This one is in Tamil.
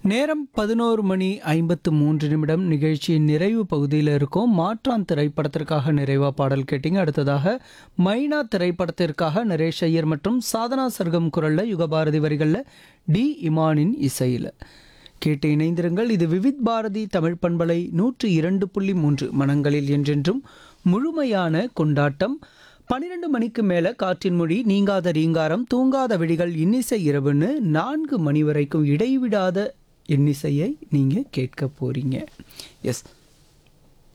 நேரம் பதினோரு மணி ஐம்பத்து மூன்று நிமிடம் நிகழ்ச்சியின் நிறைவு பகுதியில் இருக்கும் மாற்றான் திரைப்படத்திற்காக நிறைவா பாடல் கேட்டீங்க அடுத்ததாக மைனா திரைப்படத்திற்காக நரேஷ் ஐயர் மற்றும் சாதனா சர்க்கம் குரல்ல யுகபாரதி வரிகளில் டி இமானின் இசையில் கேட்டு இணைந்திருங்கள் இது விவித் பாரதி தமிழ் பண்பலை நூற்று இரண்டு புள்ளி மூன்று மனங்களில் என்றென்றும் முழுமையான கொண்டாட்டம் பன்னிரண்டு மணிக்கு மேலே காற்றின் மொழி நீங்காத ரீங்காரம் தூங்காத விழிகள் இன்னிசை இரவுன்னு நான்கு மணி வரைக்கும் இடைவிடாத இன்னிசையை நீங்கள் கேட்க போறீங்க எஸ்